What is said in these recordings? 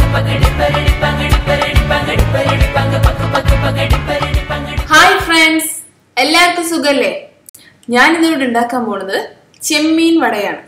hi friends എല്ലാവർക്കും സുഖല്ലേ ഞാൻ ഇന്നിവിടെ ഉണ്ടാക്കാൻ പോണത് ചെമ്മീൻ വടയാണ്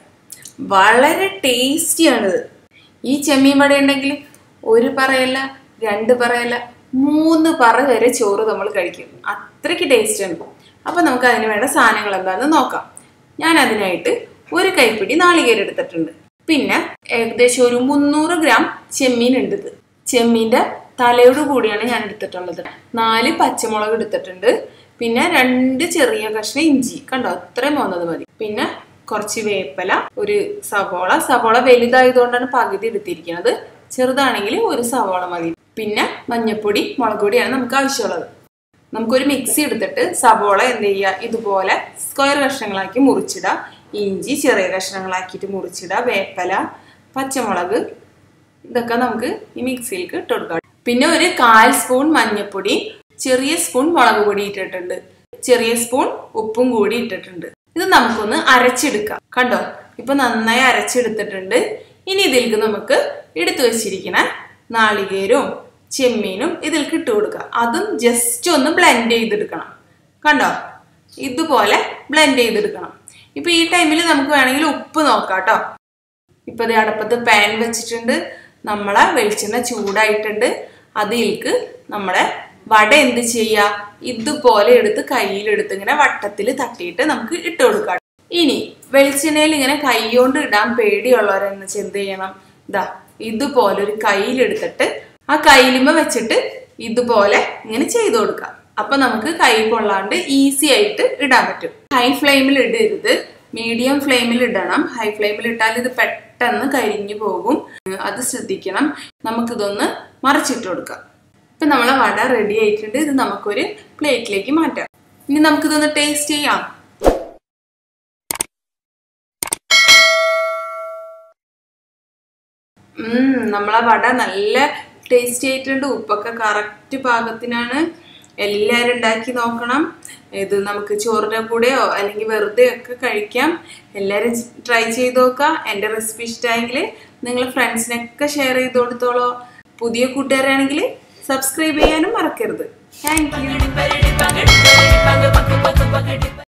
വളരെ ടേസ്റ്റിയാണിത് ഈ ചെമ്മീൻ വട ഉണ്ടെങ്കിൽ ഒരു പറയല്ല രണ്ട് പറയല്ല മൂന്ന് പറ വരെ ചോറ് നമ്മൾ കഴിക്കും അത്രയ്ക്ക് ടേസ്റ്റാണ് അപ്പം നമുക്ക് അതിന് വേണ്ട സാധനങ്ങൾ എന്താണെന്ന് നോക്കാം ഞാൻ അതിനായിട്ട് ഒരു കൈപ്പിടി നാളികേരം എടുത്തിട്ടുണ്ട് പിന്നെ ഏകദേശം ഒരു മുന്നൂറ് ഗ്രാം ചെമ്മീൻ ഉണ്ട് ഇത് ചെമ്മീൻ്റെ തലയോട് കൂടിയാണ് ഞാൻ എടുത്തിട്ടുള്ളത് നാല് പച്ചമുളക് എടുത്തിട്ടുണ്ട് പിന്നെ രണ്ട് ചെറിയ കഷ്ണം ഇഞ്ചി കണ്ടോ അത്രയും പോകുന്നത് മതി പിന്നെ കുറച്ച് വേപ്പല ഒരു സവോള സവോള വലുതായതുകൊണ്ടാണ് പകുതി എടുത്തിരിക്കുന്നത് ചെറുതാണെങ്കിൽ ഒരു സവോള മതി പിന്നെ മഞ്ഞപ്പൊടി മുളക് പൊടിയാണ് നമുക്ക് ആവശ്യമുള്ളത് നമുക്കൊരു മിക്സി എടുത്തിട്ട് സവോള എന്ത് ചെയ്യുക ഇതുപോലെ സ്ക്വയർ കഷ്ണങ്ങളാക്കി മുറിച്ചിടുക ഇഞ്ചി ചെറിയ കഷ്ണങ്ങളാക്കിയിട്ട് മുറിച്ചിടുക വേപ്പല പച്ചമുളക് ഇതൊക്കെ നമുക്ക് ഈ മിക്സിയിലേക്ക് ഇട്ട് കൊടുക്കാം പിന്നെ ഒരു കാൽ സ്പൂൺ മഞ്ഞൾപ്പൊടി ചെറിയ സ്പൂൺ മുളക് പൊടി ഇട്ടിട്ടുണ്ട് ചെറിയ സ്പൂൺ ഉപ്പും കൂടി ഇട്ടിട്ടുണ്ട് ഇത് നമുക്കൊന്ന് അരച്ചെടുക്കാം കണ്ടോ ഇപ്പൊ നന്നായി അരച്ചെടുത്തിട്ടുണ്ട് ഇനി ഇതിലേക്ക് നമുക്ക് എടുത്തു വെച്ചിരിക്കുന്ന നാളികേരവും ചെമ്മീനും ഇതിലേക്ക് ഇട്ട് കൊടുക്കുക അതും ജസ്റ്റ് ഒന്ന് ബ്ലെൻഡ് ചെയ്തെടുക്കണം കണ്ടോ ഇതുപോലെ ബ്ലെൻഡ് ചെയ്തെടുക്കണം ഇപ്പൊ ഈ ടൈമിൽ നമുക്ക് വേണമെങ്കിൽ ഉപ്പ് നോക്കാം കേട്ടോ ഇപ്പൊ ഇത് അടപ്പത്ത് പാൻ വെച്ചിട്ടുണ്ട് നമ്മളെ വെളിച്ചെണ്ണ ചൂടായിട്ടുണ്ട് അതിലേക്ക് നമ്മുടെ വട എന്ത് ചെയ്യാ ഇതുപോലെ എടുത്ത് കയ്യിലെടുത്ത് ഇങ്ങനെ വട്ടത്തിൽ തട്ടിയിട്ട് നമുക്ക് ഇട്ട് കൊടുക്കാം ഇനി വെളിച്ചെണ്ണയിൽ ഇങ്ങനെ കൈകൊണ്ട് ഇടാൻ പേടിയുള്ളവരെന്ന് വെച്ചാൽ എന്ത് ചെയ്യണം ഇതാ ഇതുപോലെ ഒരു കയ്യിലെടുത്തിട്ട് ആ കയ്യിലുമ്പ വെച്ചിട്ട് ഇതുപോലെ ഇങ്ങനെ ചെയ്തു കൊടുക്കാം അപ്പൊ നമുക്ക് കൈ കൊള്ളാണ്ട് ഈസി ആയിട്ട് ഇടാൻ പറ്റും ഹൈ ഫ്ലെയിമിൽ ഇടരുത് മീഡിയം ഫ്ലെയിമിൽ ഇടണം ഹൈ ഫ്ലെയിമിൽ ഇട്ടാൽ ഇത് പെട്ടെന്ന് കരിഞ്ഞു പോകും അത് ശ്രദ്ധിക്കണം നമുക്കിതൊന്ന് മറിച്ചിട്ട് കൊടുക്കാം ഇപ്പൊ നമ്മളെ വട റെഡി ആയിട്ടുണ്ട് ഇത് നമുക്കൊരു പ്ലേറ്റിലേക്ക് മാറ്റാം ഇനി നമുക്കിതൊന്ന് ടേസ്റ്റ് ചെയ്യാം ഉം നമ്മളെ വട നല്ല ടേസ്റ്റി ആയിട്ടുണ്ട് ഉപ്പൊക്കെ കറക്റ്റ് പാകത്തിനാണ് എല്ലാവരും ഉണ്ടാക്കി നോക്കണം ഇത് നമുക്ക് ചോറിൻ്റെ കൂടെയോ അല്ലെങ്കിൽ വെറുതെ ഒക്കെ കഴിക്കാം എല്ലാവരും ട്രൈ ചെയ്ത് നോക്കുക എൻ്റെ റെസിപ്പി ഇഷ്ടമായെങ്കിൽ നിങ്ങൾ ഫ്രണ്ട്സിനൊക്കെ ഷെയർ ചെയ്ത് കൊടുത്തോളൂ പുതിയ കൂട്ടുകാരാണെങ്കിൽ സബ്സ്ക്രൈബ് ചെയ്യാനും മറക്കരുത് താങ്ക് യു